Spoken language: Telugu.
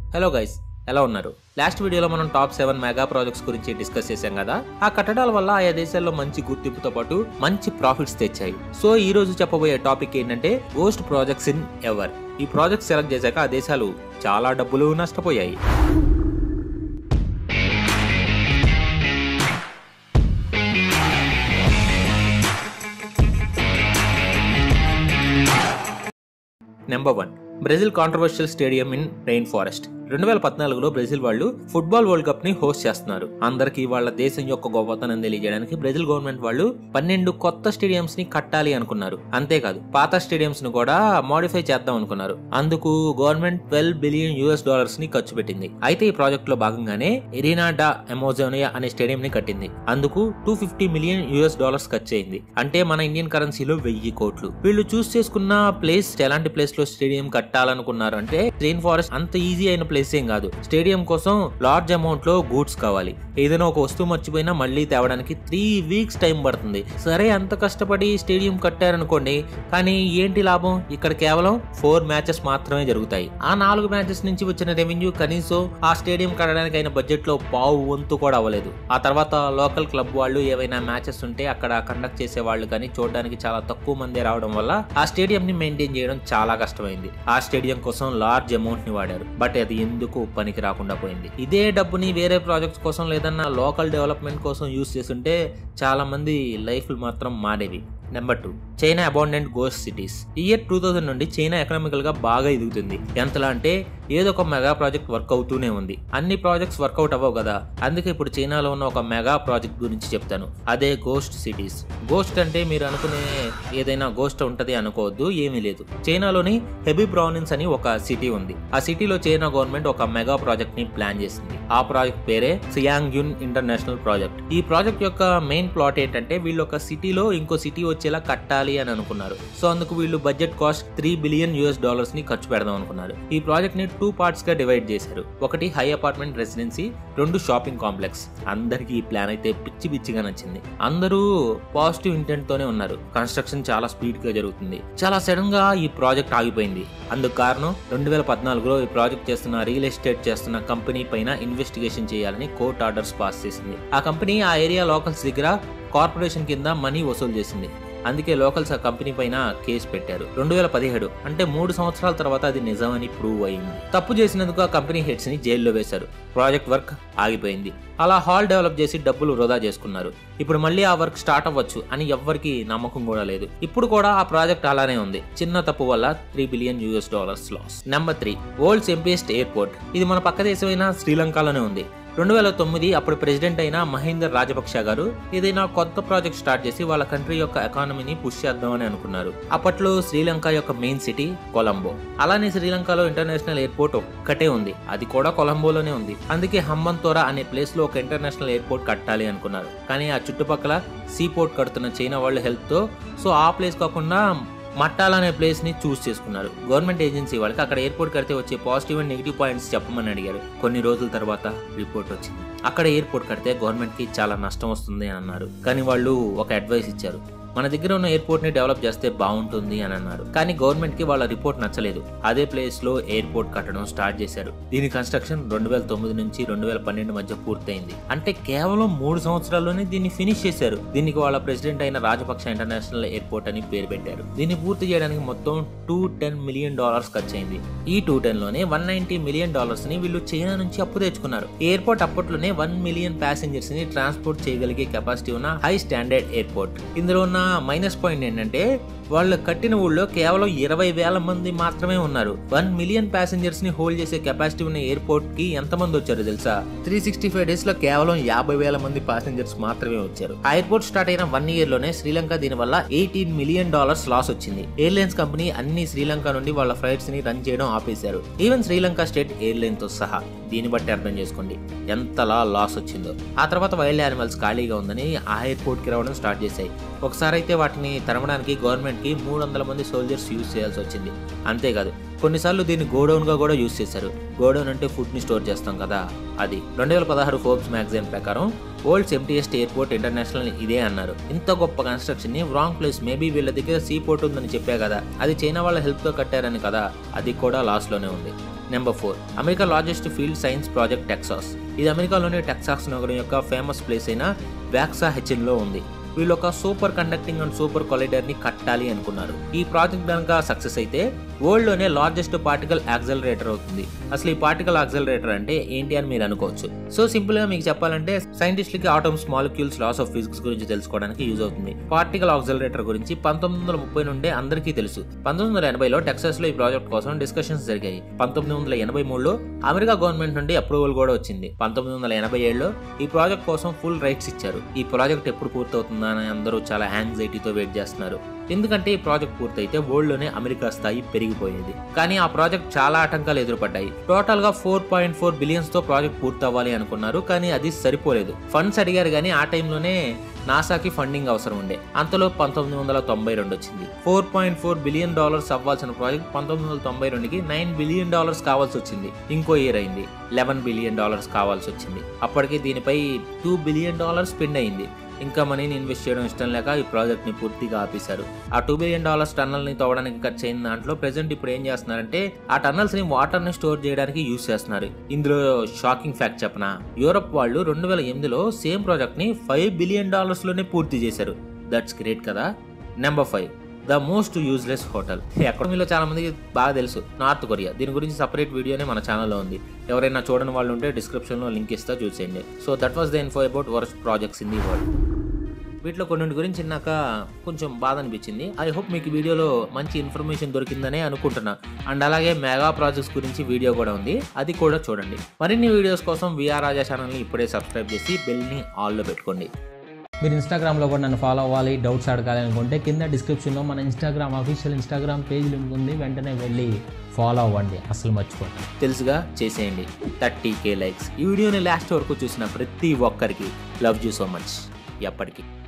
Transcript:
హలో గైస్ ఎలా ఉన్నారు లాస్ట్ వీడియోలో మనం టాప్ సెవెన్ మెగా ప్రాజెక్ట్స్ గురించి డిస్కస్ చేశాం కదా ఆ కట్టడాల వల్ల ఆయా దేశాల్లో మంచి గుర్తింపుతో పాటు మంచి ప్రాఫిట్స్ తెచ్చాయి సో ఈ రోజు చెప్పబోయే టాపిక్ ఏంటంటే గోస్ట్ ప్రాజెక్ట్స్ ఇన్ ఎవర్ ఈ ప్రాజెక్ట్ సెలెక్ట్ చేశాక ఆ దేశాలు చాలా డబ్బులు నష్టపోయాయి number one Brazil controversial stadium in rain forest రెండు వేల పద్నాలుగులో బ్రెజిల్ వాళ్ళు ఫుట్బాల్ వరల్డ్ కప్ ని హోస్ట్ చేస్తున్నారు అందరికీ వాళ్ళ దేశం యొక్క గొప్పతనం తెలియజేయడానికి బ్రెజిల్ గవర్నమెంట్ వాళ్ళు పన్నెండు కొత్త స్టేడియంస్ ని కట్టాలి అనుకున్నారు అంతేకాదు పాత స్టేడియంస్ ను కూడా మోడిఫై చేద్దాం అనుకున్నారు అందుకు government twelve billion US dollars ని ఖర్చు పెట్టింది అయితే ఈ ప్రాజెక్ట్ లో భాగంగానే ఎరీనా డా ఎమోజోనియా అనే స్టేడియం ని కట్టింది అందుకు two fifty million US dollars ఖర్చు అయింది అంటే మన ఇండియన్ కరెన్సీలో వెయ్యి కోట్లు వీళ్ళు చూస్ చేసుకున్న ప్లేస్ ఎలాంటి ప్లేస్ లో స్టేడియం కట్టాలనుకున్నారు అంటే రెయిన్ ఫారెస్ట్ అంత ఈజీ అయిన ప్లేస్ ఏం కాదు స్టేడియం కోసం లార్జ్ అమౌంట్ లో గూడ్స్ కావాలి ఏదైనా ఒక వస్తువు మర్చిపోయినా మళ్ళీ తేవడానికి త్రీ వీక్స్ టైం పడుతుంది సరే అంత కష్టపడి స్టేడియం కట్టారనుకోండి కానీ ఏంటి లాభం ఇక్కడ కేవలం ఫోర్ మ్యాచెస్ మాత్రమే జరుగుతాయి ఆ నాలుగు మ్యాచెస్ నుంచి వచ్చిన రెవెన్యూ కనీసం ఆ స్టేడియం కట్టడానికి అయిన బడ్జెట్ లో పావు వంతు కూడా అవ్వలేదు ఆ తర్వాత లోకల్ క్లబ్ వాళ్ళు ఏవైనా మ్యాచెస్ ఉంటే అక్కడ కండక్ట్ చేసే వాళ్ళు కానీ చూడడానికి చాలా తక్కువ మంది రావడం వల్ల ఆ స్టేడియం ని మెయింటైన్ చేయడం చాలా కష్టమైంది ఆ స్టేడియం కోసం లార్జ్ అమౌంట్ ని వాడారు బట్ అది ఎందుకు పనికి రాకుండా పోయింది ఇదే డబ్బుని వేరే ప్రాజెక్ట్స్ కోసం లేదన్నా లోకల్ డెవలప్మెంట్ కోసం యూస్ చేస్తుంటే చాలా మంది లైఫ్లు మాత్రం మారేవి number two China abandoned ghost cities year two thousand నుండి చైనా ఎకనామికల్ గా బాగా ఎదుగుతుంది ఎంతలా అంటే ఏదో ఒక మెగా ప్రాజెక్ట్ వర్క్ అవుతూనే ఉంది అన్ని ప్రాజెక్ట్స్ వర్కౌట్ అవ్వవు కదా అందుకే ఇప్పుడు చైనాలో ఉన్న ఒక మెగా ప్రాజెక్ట్ గురించి చెప్తాను అదే గోస్ట్ సిటీస్ గోస్ట్ అంటే మీరు అనుకునే ఏదైనా గోస్ట్ ఉంటది అనుకోవద్దు ఏమీ లేదు చైనాలోని హెబీ ప్రావిన్స్ అని ఒక సిటీ ఉంది ఆ సిటీలో చైనా గవర్నమెంట్ ఒక మెగా ప్రాజెక్ట్ ని ప్లాన్ చేసింది ఆ ప్రాజెక్ట్ పేరే సియాంగ్ యున్ ఇంటర్నేషనల్ ప్రాజెక్ట్ ఈ ప్రాజెక్ట్ యొక్క మెయిన్ ప్లాట్ ఏంటంటే వీళ్ళు ఒక సిటీలో ఇంకో సిటీ వచ్చేలా కట్టాలి అని అనుకున్నారు సో అందుకు వీళ్ళు budget cost three billion US dollars ని ఖర్చు పెడదాం అనుకున్నారు ఈ ప్రాజెక్ట్ ని టూ పార్ట్స్ గా డివైడ్ చేశారు ఒకటి హై అపార్ట్మెంట్ రెసిడెన్సీ రెండు షాపింగ్ కాంప్లెక్స్ అందరికి ఈ ప్లాన్ అయితే పిచ్చి పిచ్చిగా నచ్చింది అందరూ పాజిటివ్ ఇంటెంట్ తోనే ఉన్నారు కన్స్ట్రక్షన్ చాలా స్పీడ్ గా జరుగుతుంది చాలా సడన్ గా ఈ ప్రాజెక్ట్ ఆగిపోయింది అందుకు కారణం రెండు వేల పద్నాలుగులో ఈ ప్రాజెక్ట్ చేస్తున్న రియల్ ఎస్టేట్ చేస్తున్న కంపెనీ పైన ఇన్వెస్టిగేషన్ చేయాలని కోర్ట్ ఆర్డర్స్ పాస్ చేసింది ఆ కంపెనీ ఆ ఏరియా లోకల్స్ దగ్గర కార్పొరేషన్ కింద మనీ వసూలు చేసింది అందుకే లోకల్స్ ఆ కంపెనీ పైన కేసు పెట్టారు రెండు వేల పదిహేడు అంటే మూడు సంవత్సరాల తర్వాత అది నిజమని ప్రూవ్ అయింది తప్పు చేసినందుకు ఆ కంపెనీ హెడ్స్ ని జైల్లో వేశారు ప్రాజెక్ట్ వర్క్ ఆగిపోయింది అలా హాల్ డెవలప్ చేసి డబ్బులు వృధా చేసుకున్నారు ఇప్పుడు మళ్ళీ ఆ వర్క్ స్టార్ట్ అవ్వచ్చు అని ఎవ్వరికి నమ్మకం కూడా లేదు ఇప్పుడు కూడా ఆ ప్రాజెక్ట్ అలానే ఉంది చిన్న తప్పు వల్ల three billion US dollars loss number three world's emptiest airport ఇది మన పక్క దేశమైన శ్రీలంకలోనే ఉంది రెండు వేల తొమ్మిది అప్పుడు ప్రెసిడెంట్ అయిన మహేందర్ రాజపక్ష గారు ఏదైనా కొత్త ప్రాజెక్ట్ స్టార్ట్ చేసి వాళ్ళ కంట్రీ యొక్క ఎకానమీని పుష్ చేద్దామని అనుకున్నారు అప్పట్లో శ్రీలంక యొక్క మెయిన్ సిటీ కొలంబో అలానే శ్రీలంకలో ఇంటర్నేషనల్ ఎయిర్పోర్ట్ ఒక్కటే ఉంది అది కూడా కొలంబోలోనే ఉంది అందుకే హంబంతోరా అనే ప్లేస్ లో ఒక ఇంటర్నేషనల్ ఎయిర్పోర్ట్ కట్టాలి అనుకున్నారు కానీ ఆ చుట్టుపక్కల సీ పోర్ట్ కడుతున్న చైనా వాళ్ళ హెల్ప్ తో సో ఆ ప్లేస్ కాకుండా మట్టాల అనే ప్లేస్ ని చూస్ చేసుకున్నారు గవర్నమెంట్ ఏజెన్సీ వాళ్ళకి అక్కడ ఎయిర్పోర్ట్ కడితే వచ్చే పాజిటివ్ అండ్ నెగిటివ్ పాయింట్స్ చెప్పమని అడిగారు కొన్ని రోజుల తర్వాత రిపోర్ట్ వచ్చింది అక్కడ ఎయిర్పోర్ట్ కడితే గవర్నమెంట్ కి చాలా నష్టం వస్తుంది అని అన్నారు కానీ వాళ్ళు ఒక అడ్వైస్ ఇచ్చారు మన దగ్గర ఉన్న ఎయిర్పోర్ట్ ని డెవలప్ చేస్తే బాగుంటుంది అని అన్నారు కానీ గవర్నమెంట్ కి వాళ్ళ రిపోర్ట్ నచ్చలేదు అదే ప్లేస్ లో ఎయిర్పోర్ట్ కట్టడం స్టార్ట్ చేశారు దీని కన్స్ట్రక్షన్ రెండు వేల తొమ్మిది నుంచి రెండు వేల పన్నెండు మధ్య పూర్తయింది అంటే కేవలం మూడు సంవత్సరాల్లోనే దీన్ని ఫినిష్ చేశారు దీనికి వాళ్ళ ప్రెసిడెంట్ అయిన రాజపక్ష ఇంటర్నేషనల్ ఎయిర్పోర్ట్ అని పేరు పెట్టారు దీన్ని పూర్తి చేయడానికి మొత్తం టూ టెన్ మిలియన్ డాలర్స్ ఖర్చు అయింది ఈ టూ టెన్ లోనే వన్ నైన్టీ మిలియన్ డాలర్స్ ని వీళ్ళు చైనా నుంచి అప్పు తెచ్చుకున్నారు ఎయిర్పోర్ట్ అప్పట్లోనే వన్ మిలియన్ ప్యాసింజర్స్ ని ట్రాన్స్పోర్ట్ చేయగలిగే కెపాసిటీ ఉన్న హై స్టాండర్డ్ ఎయిర్పోర్ట్ ఇందులో ఉన్న మైనస్ పాయింట్ ఏంటంటే వాళ్ళు కట్టిన ఊళ్ళో కేవలం ఇరవై వేల మంది మాత్రమే ఉన్నారు వన్ మిలియన్ ప్యాసింజర్స్ ని హోల్డ్ చేసే కెపాసిటీ ఉన్న ఎయిర్పోర్ట్ కి ఎంత మంది వచ్చారు తెలుసా త్రీ సిక్స్టీ ఫైవ్ డేస్ లో కేవలం యాభై వేల మంది ప్యాసింజర్స్ మాత్రమే వచ్చారు ఆ ఎయిర్పోర్ట్ స్టార్ట్ అయిన వన్ ఇయర్ లోనే శ్రీలంక దీని వల్ల ఎయిటీన్ మిలియన్ డాలర్స్ లాస్ వచ్చింది ఎయిర్లైన్స్ కంపెనీ అన్ని శ్రీలంక నుండి వాళ్ళ ఫ్లైట్స్ ని రన్ చేయడం ఆపేశారు ఈవెన్ శ్రీలంక స్టేట్ ఎయిర్లైన్ తో సహా దీన్ని బట్టి అర్థం చేసుకోండి ఎంతలా లాస్ వచ్చిందో ఆ తర్వాత వైల్డ్ యానిమల్స్ ఖాళీగా ఉందని ఆ ఎయిర్పోర్ట్ కి రావడం స్టార్ట్ చేశాయి ఒకసారి అయితే వాటిని తరమడానికి గవర్నమెంట్ కి మూడు వందల మంది సోల్జర్స్ యూజ్ చేయాల్సి వచ్చింది అంతేకాదు కొన్నిసార్లు దీన్ని గోడౌన్ గా కూడా యూజ్ చేశారు గోడౌన్ అంటే ఫుడ్ ని స్టోర్ చేస్తాం కదా అది రెండు వేల పదహారు ఫోర్బ్స్ మ్యాగజైన్ ప్రకారం వరల్డ్స్ ఎంటీఎస్ట్ ఎయిర్పోర్ట్ ఇంటర్నేషనల్ ఇదే అన్నారు ఇంత గొప్ప కన్స్ట్రక్షన్ ని రాంగ్ ప్లేస్ మేబీ వీళ్ళ దగ్గర సీ పోర్ట్ ఉందని చెప్పా కదా అది చైనా వాళ్ళ హెల్ప్ తో కట్టారని కదా అది కూడా లాస్ లోనే ఉంది number four America largest failed science project Texas ఇది అమెరికాలోని టెక్సాస్ నగరం యొక్క ఫేమస్ ప్లేస్ అయిన వ్యాక్సా హెచ్ఎన్ లో ఉంది వీళ్ళు ఒక superconducting and super collider ని కట్టాలి అనుకున్నారు ఈ ప్రాజెక్ట్ కనుక సక్సెస్ అయితే వరల్డ్ లోనే లార్జెస్ట్ పార్టికల్ యాక్సలరేటర్ అవుతుంది అసలు ఈ పార్టికల్ యాక్సలరేటర్ అంటే ఏంటి అని మీరు అనుకోవచ్చు సో సింపుల్ గా మీకు చెప్పాలంటే సైంటిస్టులకి atoms molecules laws of physics గురించి తెలుసుకోవడానికి యూజ్ అవుతుంది పార్టికల్ ఆక్సలరేటర్ గురించి పంతొమ్మిది వందల ముప్పై నుండే అందరికీ తెలుసు పంతొమ్మిది వందల ఎనభైలో టెక్సాస్ లో ఈ ప్రాజెక్ట్ కోసం డిస్కషన్స్ జరిగాయి పంతొమ్మిది వందల ఎనభై మూడులో అమెరికా గవర్నమెంట్ నుండి అప్రూవల్ కూడా వచ్చింది పంతొమ్మిది వందల ఎనభై ఏడులో ఈ ప్రాజెక్ట్ కోసం ఫుల్ రైట్స్ ఇచ్చారు ఈ ప్రాజెక్ట్ ఎప్పుడు పూర్తవుతుందా అని అందరూ చాలా యాంగ్జైటీతో వెయిట్ చేస్తున్నారు ఎందుకంటే ఈ ప్రాజెక్ట్ పూర్తయితే వరల్డ్ లోనే అమెరికా స్థాయి పెరిగిపోయేది కానీ ఆ ప్రాజెక్ట్ చాలా ఆటంకాలు ఎదురుపడ్డాయి టోటల్ గా ఫోర్ పాయింట్ ఫోర్ బిలియన్స్ తో ప్రాజెక్ట్ పూర్తవ్వాలి అనుకున్నారు కానీ అది సరిపోలేదు ఫండ్స్ అడిగారు కానీ ఆ టైంలోనే నాసాకి ఫండింగ్ అవసరం ఉండే అంతలో పంతొమ్మిది వందల తొంభై రెండు వచ్చింది four point four billion dollars అవ్వాల్సిన ప్రాజెక్ట్ పంతొమ్మిది వందల తొంభై రెండుకి నైన్ బిలియన్ డాలర్స్ కావాల్సి వచ్చింది ఇంకో ఇయర్ అయింది లెవెన్ బిలియన్ డాలర్స్ కావాల్సి వచ్చింది అప్పటికి దీనిపై టూ బిలియన్ డాలర్స్ స్పెండ్ అయింది ఇంకా మనీని ఇన్వెస్ట్ చేయడం ఇష్టం లేక ఈ ప్రాజెక్ట్ ని పూర్తిగా ఆపేశారు ఆ టూ బిలియన్ డాలర్స్ టన్నల్ ని తవ్వడానికి ఖర్చు అయిన దాంట్లో ప్రెసెంట్ ఇప్పుడు ఏం చేస్తున్నారంటే ఆ టన్నల్స్ ని వాటర్ ని స్టోర్ చేయడానికి యూస్ చేస్తున్నారు ఇందులో షాకింగ్ ఫ్యాక్ట్ చెప్పనా యూరప్ వాళ్ళు రెండు వేల ఎనిమిదిలో సేమ్ ప్రాజెక్ట్ ని ఫైవ్ బిలియన్ డాలర్స్ లోనే పూర్తి చేశారు దట్స్ గ్రేట్ కదా number five the most useless hotel ఎక్కడ మీలో చాలా మందికి బాగా తెలుసు నార్త్ కొరియా దీని గురించి సపరేట్ వీడియోనే మన ఛానల్లో ఉంది ఎవరైనా చూడని వాళ్ళు ఉంటే డిస్క్రిప్షన్లో లింక్ ఇస్తా చూసేయండి so that was the info about worst projects in the world వీటిలో కొన్నింటి గురించి నాకు కొంచెం బాధ అనిపించింది ఐ హోప్ మీకు ఈ వీడియోలో మంచి ఇన్ఫర్మేషన్ దొరికిందనే అనుకుంటున్నా అండ్ అలాగే మెగా ప్రాజెక్ట్స్ గురించి వీడియో కూడా ఉంది అది కూడా చూడండి మరిన్ని వీడియోస్ కోసం విఆర్ రాజా ఛానల్ని ఇప్పుడే సబ్స్క్రైబ్ చేసి బెల్ని ఆల్లో పెట్టుకోండి మీరు ఇన్స్టాగ్రామ్లో కూడా నన్ను ఫాలో అవ్వాలి డౌట్స్ అడగాలి అనుకుంటే కింద డిస్క్రిప్షన్లో మన Instagram official Instagram page link ఉంది వెంటనే వెళ్ళి ఫాలో అవ్వండి అసలు మర్చిపోండి తెలుసుగా చేసేయండి థర్టీ కే లైక్స్ ఈ వీడియోని లాస్ట్ వరకు చూసిన ప్రతి ఒక్కరికి లవ్ యూ సో మచ్ ఎప్పటికీ